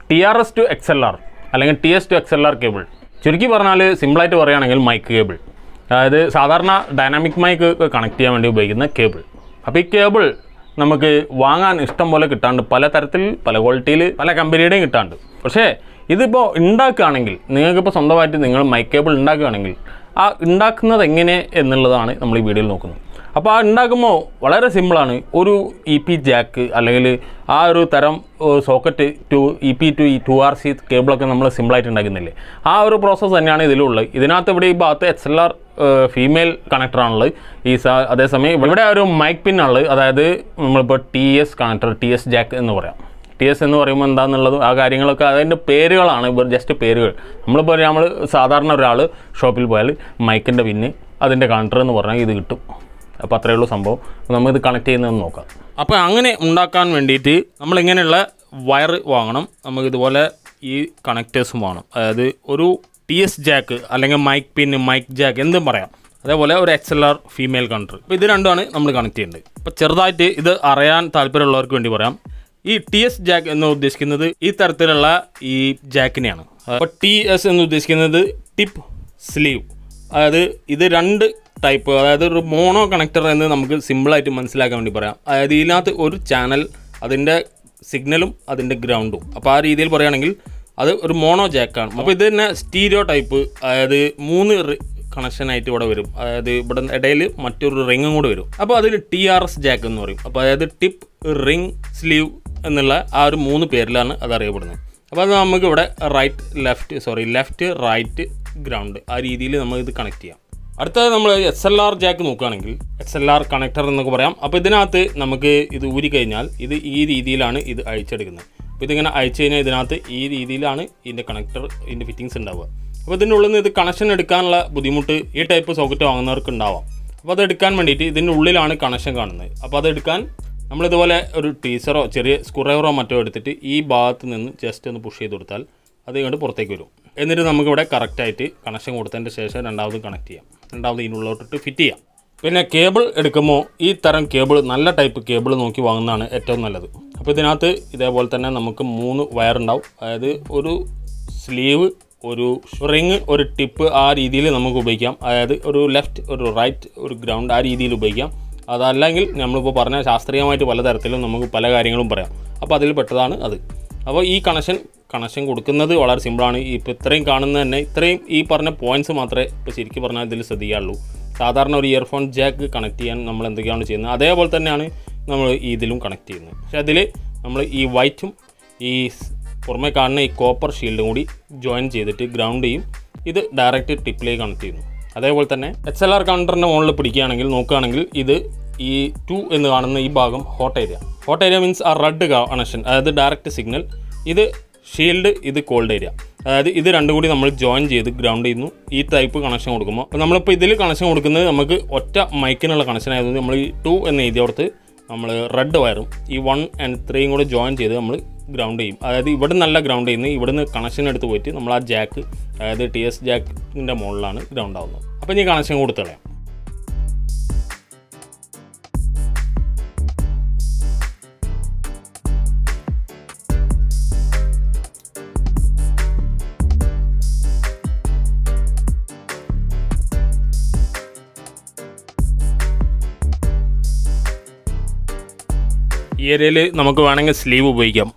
T R S to X L R അല്ലെങ്കിൽ T S to X L R cable ചുരുക്കി പറഞ്ഞാൽ സിമ്പിളായിട്ട് പറയുകയാണെങ്കിൽ മൈക്ക് കേബിൾ അതായത് സാധാരണ ഡൈനാമിക് മൈക്ക് കണക്ട് ചെയ്യാൻ വേണ്ടി ഉപയോഗിക്കുന്ന കേബിൾ അപ്പോൾ ഈ കേബിൾ നമുക്ക് വാങ്ങാൻ ഇഷ്ടം പോലെ കിട്ടാണ്ട് പല തരത്തിൽ പല ക്വാളിറ്റിയിൽ പല കമ്പനിയുടെയും കിട്ടാണ്ട് പക്ഷേ ഇതിപ്പോൾ ഉണ്ടാക്കുകയാണെങ്കിൽ നിങ്ങൾക്കിപ്പോൾ സ്വന്തമായിട്ട് നിങ്ങൾ മൈക്ക് കേബിൾ ഉണ്ടാക്കുകയാണെങ്കിൽ ആ ഉണ്ടാക്കുന്നത് എങ്ങനെ എന്നുള്ളതാണ് നമ്മൾ ഈ വീഡിയോയിൽ നോക്കുന്നത് അപ്പോൾ ആ ഉണ്ടാക്കുമ്പോൾ വളരെ സിമ്പിളാണ് ഒരു ഇ പി ജാക്ക് അല്ലെങ്കിൽ ആ ഒരു തരം socket to E P to E to R C കേബിളൊക്കെ നമ്മൾ സിമ്പിളായിട്ട് ഉണ്ടാക്കുന്നില്ലേ ആ ഒരു പ്രോസസ്സ് തന്നെയാണ് ഇതിലുള്ളത് ഇതിനകത്ത് ഇവിടെ ഈ ഭാഗത്ത് എക്സ് എൽ ആർ ഫീമെയിൽ കണക്ടറാണുള്ളത് ഈ സ അതേസമയം ഇവിടെ ഒരു മൈക്ക് പിന്നുള്ളത് അതായത് നമ്മളിപ്പോൾ T S connector T S jack എന്ന് പറയാം ടി എസ് എന്ന് പറയുമ്പോൾ എന്താണെന്നുള്ളതും ആ കാര്യങ്ങളൊക്കെ അതിൻ്റെ പേരുകളാണ് ഇപ്പോൾ ജസ്റ്റ് പേരുകൾ നമ്മളിപ്പോൾ നമ്മൾ സാധാരണ ഒരാൾ ഷോപ്പിൽ പോയാൽ മൈക്കിൻ്റെ പിന്ന് അതിൻ്റെ കണക്ടർ എന്ന് പറഞ്ഞാൽ ഇത് കിട്ടും അപ്പോൾ അത്രയേ ഉള്ളൂ സംഭവം അപ്പോൾ നമുക്കിത് കണക്ട് ചെയ്യുന്നതെന്ന് നോക്കാം അപ്പോൾ അങ്ങനെ ഉണ്ടാക്കാൻ വേണ്ടിയിട്ട് നമ്മൾ ഇങ്ങനെയുള്ള വയർ വാങ്ങണം നമുക്ക് ഇതുപോലെ ഈ കണക്റ്റേഴ്സും വേണം അതായത് ഒരു ടി എസ് ജാക്ക് അല്ലെങ്കിൽ മൈക്ക് പിൻ മൈക്ക് ജാക്ക് എന്തും പറയാം അതേപോലെ ഒരു എക്സ് എൽ ആർ ഫീമെയിൽ കൺട്രി അപ്പോൾ ഇത് രണ്ടുമാണ് നമ്മൾ കണക്ട് ചെയ്യേണ്ടത് അപ്പോൾ ചെറുതായിട്ട് ഇത് അറിയാൻ താല്പര്യമുള്ളവർക്ക് വേണ്ടി പറയാം ഈ ടി എസ് ജാക്ക് എന്ന് ഉദ്ദേശിക്കുന്നത് ഈ തരത്തിലുള്ള ഈ ജാക്കിനെയാണ് അപ്പോൾ ടി എസ് എന്ന് ഉദ്ദേശിക്കുന്നത് ടിപ്പ് സ്ലീവ് അതായത് ഇത് രണ്ട് ടൈപ്പ് അതായത് ഒരു മോണോ കണക്ടർ എന്ന് നമുക്ക് സിമ്പിളായിട്ട് മനസ്സിലാക്കാൻ വേണ്ടി പറയാം അതായത് ഇതിനകത്ത് ഒരു ചാനൽ അതിൻ്റെ സിഗ്നലും അതിൻ്റെ ഗ്രൗണ്ടും അപ്പോൾ ആ രീതിയിൽ പറയുകയാണെങ്കിൽ അത് ഒരു മോണോ ജാക്കാണ് അപ്പോൾ ഇത് തന്നെ സ്റ്റീരിയോ ടൈപ്പ് അതായത് മൂന്ന് കണക്ഷൻ ആയിട്ട് ഇവിടെ വരും അതായത് ഇവിടെ ഇടയിൽ മറ്റൊരു റിങ്ങും കൂടെ വരും അപ്പോൾ അതിൽ ടി ആർ എസ് ജാക്ക് എന്ന് പറയും അപ്പോൾ അതായത് ടിപ്പ് റിങ് സ്ലീവ് എന്നുള്ള ആ ഒരു മൂന്ന് പേരിലാണ് അത് അറിയപ്പെടുന്നത് അപ്പോൾ അത് നമുക്ക് ഇവിടെ right left sorry left right ground ആ രീതിയിൽ നമുക്ക് ഇത് കണക്ട് ചെയ്യാം അടുത്തത് നമ്മൾ എസ് എൽ ആർ ജാക്ക് നോക്കുകയാണെങ്കിൽ എസ് എൽ ആർ കണക്ടർ എന്നൊക്കെ പറയാം അപ്പോൾ ഇതിനകത്ത് നമുക്ക് ഇത് ഊരി കഴിഞ്ഞാൽ ഇത് ഈ രീതിയിലാണ് ഇത് അഴിച്ചെടുക്കുന്നത് അപ്പോൾ ഇതിങ്ങനെ അഴിച്ചു കഴിഞ്ഞാൽ ഇതിനകത്ത് ഈ രീതിയിലാണ് ഇതിൻ്റെ കണക്ടർ ഇതിൻ്റെ ഫിറ്റിങ്സ് ഉണ്ടാവുക അപ്പോൾ ഇതിൻ്റെ ഉള്ളിൽ നിന്ന് ഇത് കണക്ഷൻ എടുക്കാനുള്ള ബുദ്ധിമുട്ട് ഈ ടൈപ്പ് സോക്കറ്റ് വാങ്ങുന്നവർക്ക് ഉണ്ടാവാം അപ്പോൾ അത് എടുക്കാൻ വേണ്ടിയിട്ട് ഇതിൻ്റെ ഉള്ളിലാണ് കണക്ഷൻ കാണുന്നത് അപ്പോൾ അത് എടുക്കാൻ നമ്മളിതുപോലെ ഒരു ടീസറോ ചെറിയ സ്ക്രൂഡ്രൈവറോ മറ്റോ എടുത്തിട്ട് ഈ ഭാഗത്ത് നിന്ന് ജസ്റ്റ് ഒന്ന് പുഷ് ചെയ്ത് കൊടുത്താൽ അത് ഇങ്ങോട്ട് പുറത്തേക്ക് വരും എന്നിട്ട് നമുക്കിവിടെ കറക്റ്റായിട്ട് കണക്ഷൻ കൊടുത്തതിൻ്റെ ശേഷം രണ്ടാമത് കണക്ട് ചെയ്യാം രണ്ടാമത് ഇതിനുള്ളിലോട്ടിട്ട് ഫിറ്റ് ചെയ്യാം പിന്നെ കേബിൾ എടുക്കുമ്പോൾ ഈ തരം കേബിൾ നല്ല ടൈപ്പ് കേബിൾ നോക്കി വാങ്ങുന്നതാണ് ഏറ്റവും നല്ലത് അപ്പോൾ ഇതിനകത്ത് ഇതേപോലെ തന്നെ നമുക്ക് മൂന്ന് വയർ ഉണ്ടാവും അതായത് ഒരു സ്ലീവ് ഒരു റിങ് ഒരു ടിപ്പ് ആ രീതിയിൽ നമുക്ക് ഉപയോഗിക്കാം അതായത് ഒരു ലെഫ്റ്റ് ഒരു റൈറ്റ് ഒരു ഗ്രൗണ്ട് ആ രീതിയിൽ ഉപയോഗിക്കാം അതല്ലെങ്കിൽ നമ്മളിപ്പോൾ പറഞ്ഞ ശാസ്ത്രീയമായിട്ട് പലതരത്തിലും നമുക്ക് പല കാര്യങ്ങളും പറയാം അപ്പോൾ അതിൽ പെട്ടതാണ് അത് അപ്പോൾ ഈ കണക്ഷൻ കണക്ഷൻ കൊടുക്കുന്നത് വളരെ സിമ്പിളാണ് ഇപ്പോൾ ഇത്രയും കാണുന്നത് തന്നെ ഇത്രയും ഈ പറഞ്ഞ പോയിൻറ്റ്സ് മാത്രമേ ഇപ്പോൾ ശരിക്കും പറഞ്ഞാൽ ഇതിൽ ശ്രദ്ധിക്കാറുള്ളൂ സാധാരണ ഒരു ഇയർഫോൺ ജാക്ക് കണക്ട് ചെയ്യാൻ നമ്മൾ എന്തൊക്കെയാണ് ചെയ്യുന്നത് അതേപോലെ തന്നെയാണ് നമ്മൾ ഇതിലും കണക്ട് ചെയ്യുന്നത് പക്ഷേ അതിൽ നമ്മൾ ഈ വൈറ്റും ഈ പുറമെ കാണുന്ന ഈ കോപ്പർ ഷീൽഡും കൂടി ജോയിൻ ചെയ്തിട്ട് ഗ്രൗണ്ട് ചെയ്യും ഇത് ഡയറക്റ്റ് ടിപ്പിലേക്ക് കണക്ട് ചെയ്യുന്നു അതേപോലെ തന്നെ എച്ച് എൽ ആർ കൗണ്ടറിൻ്റെ മുകളിൽ പിടിക്കുകയാണെങ്കിൽ നോക്കുകയാണെങ്കിൽ ഇത് ഈ ടു എന്ന് കാണുന്ന ഈ ഭാഗം hot area hot area means ആ റെഡ് കണക്ഷൻ അതായത് ഡയറക്റ്റ് സിഗ്നൽ ഇത് ഷീൽഡ് ഇത് കോൾഡ് ഏരിയ അതായത് ഇത് രണ്ടും കൂടി നമ്മൾ ജോയിൻ ചെയ്ത് ഗ്രൗണ്ട് ചെയ്യുന്നു ഈ ടൈപ്പ് കണക്ഷൻ കൊടുക്കുമ്പോൾ അപ്പോൾ നമ്മളിപ്പോൾ ഇതിൽ കണക്ഷൻ കൊടുക്കുന്നത് നമുക്ക് ഒറ്റ മൈക്കിനുള്ള കണക്ഷൻ ആയതുകൊണ്ട് നമ്മൾ ഈ ടു എന്ന് എഴുതിയോടത്ത് നമ്മൾ റെഡ് വയറും ഈ വൺ ആൻഡ് ത്രീയും കൂടെ ജോയിൻ ചെയ്ത് നമ്മൾ ഗ്രൗണ്ട് ചെയ്യും അതായത് ഇവിടെ നല്ല ഗ്രൗണ്ട് ചെയ്യുന്നത് ഇവിടുന്ന് കണക്ഷൻ എടുത്ത് പോയിട്ട് നമ്മൾ ആ ജാക്ക് അതായത് ടി എസ് ജാക്കിൻ്റെ മുകളിലാണ് ഗ്രൗണ്ട് ആവുന്നത് അപ്പോൾ ഇനി കണക്ഷൻ കൊടുത്ത് കളയാം ഈ ഏരിയയിൽ നമുക്ക് വേണമെങ്കിൽ സ്ലീവ് ഉപയോഗിക്കാം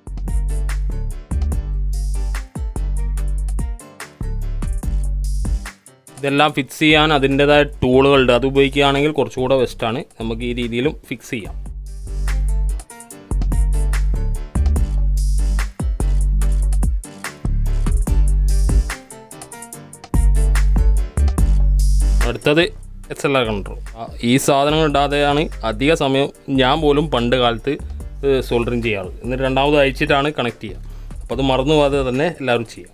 ഇതെല്ലാം ഫിക്സ് ചെയ്യാൻ അതിൻ്റെതായ ടൂളുകളുണ്ട് അത് ഉപയോഗിക്കുകയാണെങ്കിൽ കുറച്ചുകൂടെ ബെസ്റ്റാണ് നമുക്ക് ഈ രീതിയിലും ഫിക്സ് ചെയ്യാം അടുത്തത് എക്സ് എൽ ആർ കൺട്രോൾ ഈ സാധനങ്ങൾ ഇടാതെയാണ് അധിക സമയം ഞാൻ പോലും പണ്ട് കാലത്ത് സോൾഡറിങ് ചെയ്യാറ് എന്നിട്ട് രണ്ടാമത് അയച്ചിട്ടാണ് കണക്ട് ചെയ്യുക അപ്പോൾ അത് മറന്നു പോകാതെ തന്നെ എല്ലാവരും ചെയ്യുക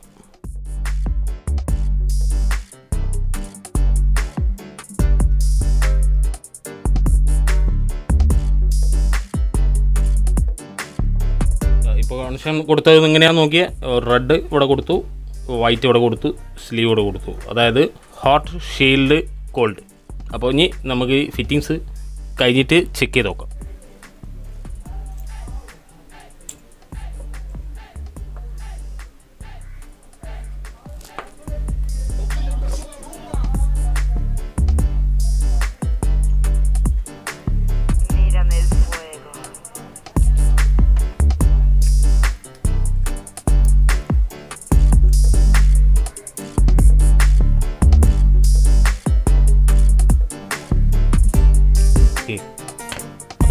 ഇപ്പോൾ കണക്ഷൻ കൊടുത്തത് എങ്ങനെയാണെന്ന് നോക്കിയാൽ റെഡ് ഇവിടെ കൊടുത്തു വൈറ്റ് ഇവിടെ കൊടുത്തു സ്ലീവ് ഇവിടെ കൊടുത്തു അതായത് ഹോട്ട് ഷീൽഡ് കോൾഡ് അപ്പോൾ ഇനി നമുക്ക് ഫിറ്റിങ്സ് കഴിഞ്ഞിട്ട് ചെക്ക് ചെയ്ത് നോക്കാം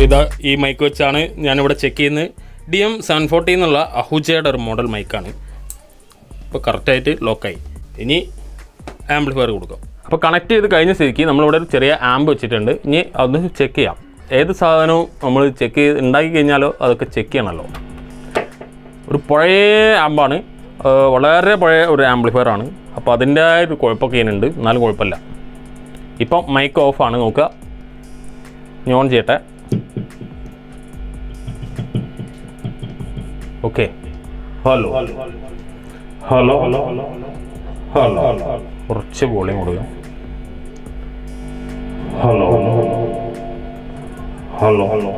ഇതാ ഈ മൈക്ക് വെച്ചാണ് ഞാനിവിടെ ചെക്ക് ചെയ്യുന്നത് ഡി എം സെവൻ ഫോർട്ടി എന്നുള്ള അഹുജയുടെ ഒരു മോഡൽ മൈക്കാണ് ഇപ്പോൾ കറക്റ്റായിട്ട് ലോക്കായി ഇനി ആംപ്ലിഫയർ കൊടുക്കാം അപ്പോൾ കണക്ട് ചെയ്ത് കഴിഞ്ഞ സ്ഥിതിക്ക് നമ്മളിവിടെ ഒരു ചെറിയ ആംബ് വെച്ചിട്ടുണ്ട് ഇനി അത് ചെക്ക് ചെയ്യാം ഏത് സാധനവും നമ്മൾ ചെക്ക് ചെയ്ത് ഉണ്ടാക്കി കഴിഞ്ഞാലോ അതൊക്കെ ചെക്ക് ചെയ്യണമല്ലോ ഒരു പഴയ ആമ്പാണ് ആ, വളരെ പഴയ ഒരു ആംപ്ലിഫയർ ആണ് അപ്പോൾ അതിൻ്റെ ഒരു കുഴപ്പമൊക്കെ ഇതിനുണ്ട് എന്നാലും കുഴപ്പമില്ല ഇപ്പം മൈക്ക് ഓഫാണ് നോക്കുക ഇനി ഓൺ ചെയ്യട്ടെ okay hello hello hello hello കുറച്ച് വോളിയം കൊടുക്കുക hello hello hello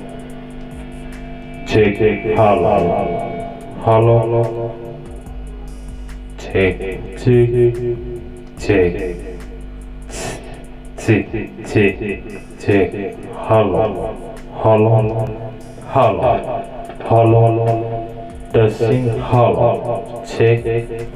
check hello hello check check check check check check hello hello hello hello testing hello check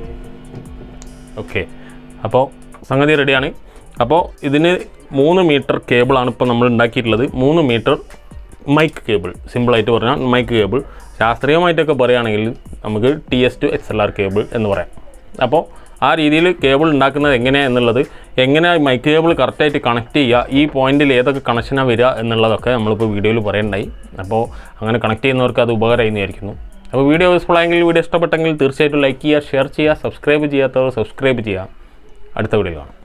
okay അപ്പോൾ സംഗതി റെഡിയാണ് അപ്പോൾ ഇതിന് മൂന്ന് മീറ്റർ കേബിളാണ് ഇപ്പോൾ നമ്മൾ ഉണ്ടാക്കിയിട്ടുള്ളത് മൂന്ന് മീറ്റർ മൈക്ക് കേബിൾ സിമ്പിളായിട്ട് പറഞ്ഞാൽ മൈക്ക് കേബിൾ ശാസ്ത്രീയമായിട്ടൊക്കെ പറയുകയാണെങ്കിൽ നമുക്ക് T S to X L R cable എന്ന് പറയാം അപ്പോൾ ആ രീതിയിൽ കേബിൾ ഉണ്ടാക്കുന്നത് എങ്ങനെയാണ് എന്നുള്ളത് എങ്ങനെ മൈക്ക് കേബിൾ കറക്റ്റായിട്ട് കണക്ട് ചെയ്യുക ഈ പോയിന്റിൽ ഏതൊക്കെ കണക്ഷനാണ് വരിക എന്നുള്ളതൊക്കെ നമ്മളിപ്പോൾ വീഡിയോയിൽ പറയണ്ടായി അപ്പോൾ അങ്ങനെ കണക്ട് ചെയ്യുന്നവർക്ക് അത് ഉപകാരമായി വിചാരിക്കുന്നു അപ്പോൾ വീഡിയോ യൂസ്ഫുൾ ആയെങ്കിൽ വീഡിയോ ഇഷ്ടപ്പെട്ടെങ്കിൽ തീർച്ചയായിട്ടും ലൈക്ക് ചെയ്യുക ഷെയർ ചെയ്യുക സബ്സ്ക്രൈബ് ചെയ്യാത്തവർ സബ്സ്ക്രൈബ് ചെയ്യുക അടുത്ത വീഡിയോ കാണാം